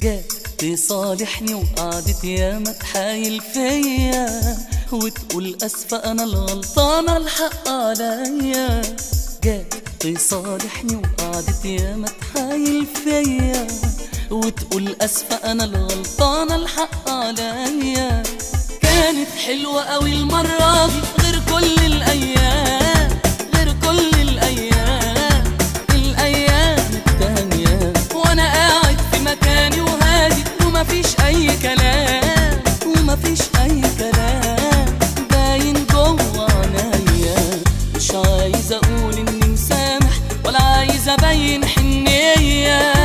جات تصالحني وقعدت ياما تحايل فيا وتقول اسفة انا الغلطانة الحق عليا جات تصالحني وقعدت ياما تحايل فيا وتقول اسفة انا الغلطانة الحق عليا كانت حلوة قوي المرة دي غير كل الايام غير كل الايام الايام التانية وانا قاعد في مكاني وهادي ومفيش اي كلام ومفيش اي كلام باين جوه عينيا مش عايز اقول اني مسامح ولا عايز ابين حنية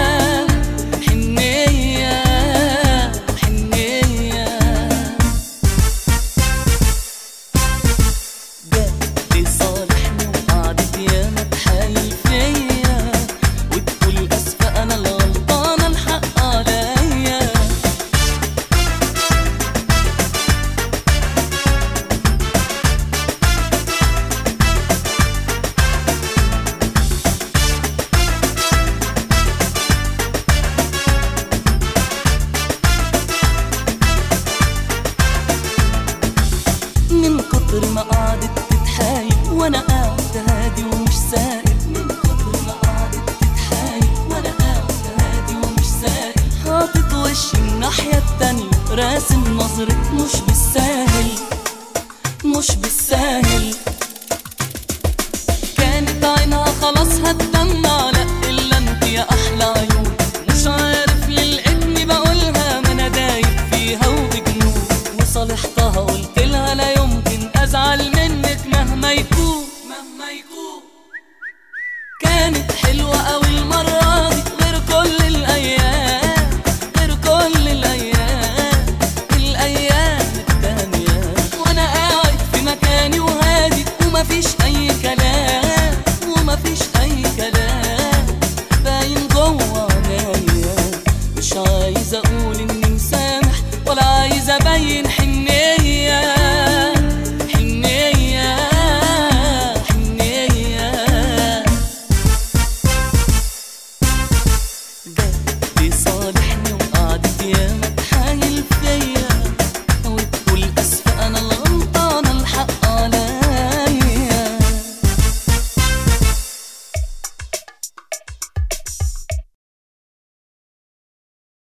حنية حنية جات تصالحني وقعدت ياما تحايل فيا وتقول اسفة انا الغلطانة الحق عليا من كتر ما قعدت تتحايل وانا قاعد هادي ومش سائل من كتر ما قعدت تتحايل وانا قاعد هادي ومش سائل حاطط وشي الناحية التانية راسم نظرة مش بالساهل مش بالساهل كانت عينها خلاص هتدمع لا الا انت يا احلى عيون مش عارف ليه لقيتني بقولها ما انا دايب فيها وبجنون وصالحتها قلت لها لا يمكن ازعل منك مهما يكون مهما يكون كانت حلوة قوي المرة دي غير كل الأيام غير كل الأيام الأيام التانية وأنا قاعد في مكاني وهادي ومفيش أي كلام ومفيش أي كلام باين جوه عينيا مش عايز أقول إني مسامح ولا عايز أبين حنية